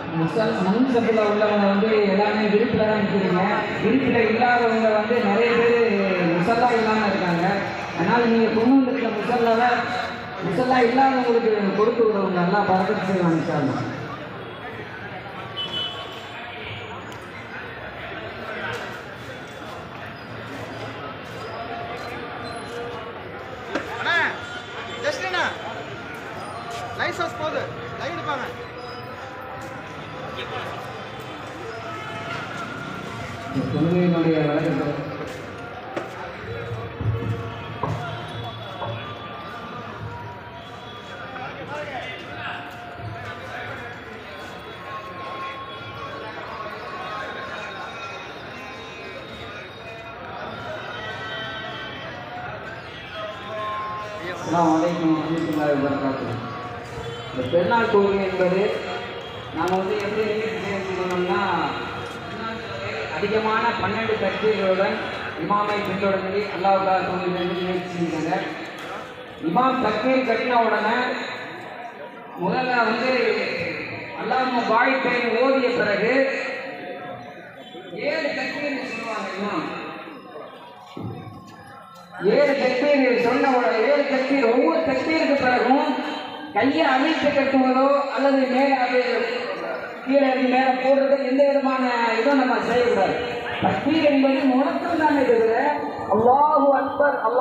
முசல் மண் சப்பில் உள்ளவங்க வந்து எல்லாமே விருப்பில் தான் நிற்கிறீங்க விருப்பில் இல்லாதவங்க வந்து நிறைய பேர் முசல்லா இல்லாமல் இருக்காங்க அதனால் நீங்கள் கொண்டு வந்திருக்க முசல்லாவை முசல்லா இல்லாதவங்களுக்கு கொடுத்து விடுவோம் நல்லா பறக்கத்து செய்வாங்க சார் அண்ணா ஜஸ்டினா லைட் ஹவுஸ் போகுது லைட் எடுப்பாங்க தொழுகையினுடைய வழக்கத்தை அஸ்ஸலாமு அலைக்கும் வரமத்துல்லாஹி வபரகாத்துஹு இந்த பெருநாள் தொழுகை என்பது நாம் வந்து எப்படி நியமித்து செய்யணும்னா அதிகமான பன்னெண்டு தக்பீர்களுடன் இமாமை பின்தொடர்ந்து அல்லாஹ் தொழில் முயற்சி செஞ்சாங்க இமாம் தக்பீர் கட்டின உடனே முதல்ல வந்து அல்லாஹ் வாழ்க்கை ஓதிய பிறகு ஏழு தக்பீர் சொல்லுவாங்க இமாம் ஏழு தக்பீர் சொன்ன உடனே ஏழு தக்பீர் ஒவ்வொரு தக்பீருக்கு பிறகும் கையை அழித்து கட்டுவதோ அல்லது மேலே அது கீழே இருந்து மேலே போடுறதோ எந்த விதமான இதுவும் நம்ம செய்யக்கூடாது தக்பீர் என்பது முழக்கம் தானே தவிர அல்லாஹு அக்பர் அல்லாஹ்